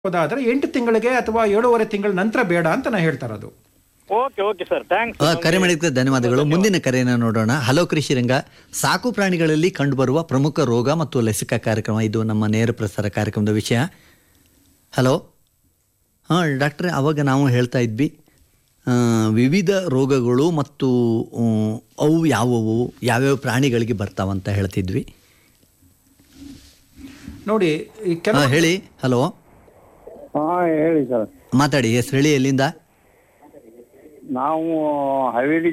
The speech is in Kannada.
ಹೋದಾದ್ರೆ ಎಂಟು ತಿಂಗಳಿಗೆ ಅಥವಾ ಏಳೂವರೆ ತಿಂಗಳ ನಂತರ ಬೇಡ ಅಂತ ನಾ ಹೇಳ್ತಾ ಇರೋದು ಓಕೆ ಓಕೆ ಸರ್ ಥ್ಯಾಂಕ್ಸ್ ಆ, ಕರೆ ಮಾಡಿದ್ದಕ್ಕೆ ಧನ್ಯವಾದಗಳು ಮುಂದಿನ ಕರೆಯನ್ನು ನೋಡೋಣ ಹಲೋ ಕೃಷಿ ರಂಗ ಸಾಕು ಪ್ರಾಣಿಗಳಲ್ಲಿ ಕಂಡುಬರುವ ಪ್ರಮುಖ ರೋಗ ಮತ್ತು ಲಸಿಕಾ ಕಾರ್ಯಕ್ರಮ ಇದು ನಮ್ಮ ನೇರ ಪ್ರಸಾರ ಕಾರ್ಯಕ್ರಮದ ವಿಷಯ ಹಲೋ ಹಾಂ ಡಾಕ್ಟ್ರೆ ಅವಾಗ ನಾವು ಹೇಳ್ತಾ ಇದ್ವಿ ಆ, ವಿವಿಧ ರೋಗಗಳು ಮತ್ತು ಉಮ್, ಅವು ಯಾವುವು ಯಾವ್ಯಾವ ಪ್ರಾಣಿಗಳಿಗೆ ಬರ್ತಾವಂತ ಹೇಳ್ತಿದ್ವಿ ನೋಡಿ ಈ ಹಾಂ ಕೆಲವು ಹೇಳಿ ಹಲೋ ಹಾ ಹೇಳಿ ಸರ್ ಮಾತಾಡಿ ಹೆಸರು ಹೇಳಿ ಎಲ್ಲಿಂದ ನಾವು ಹಾವೇರಿ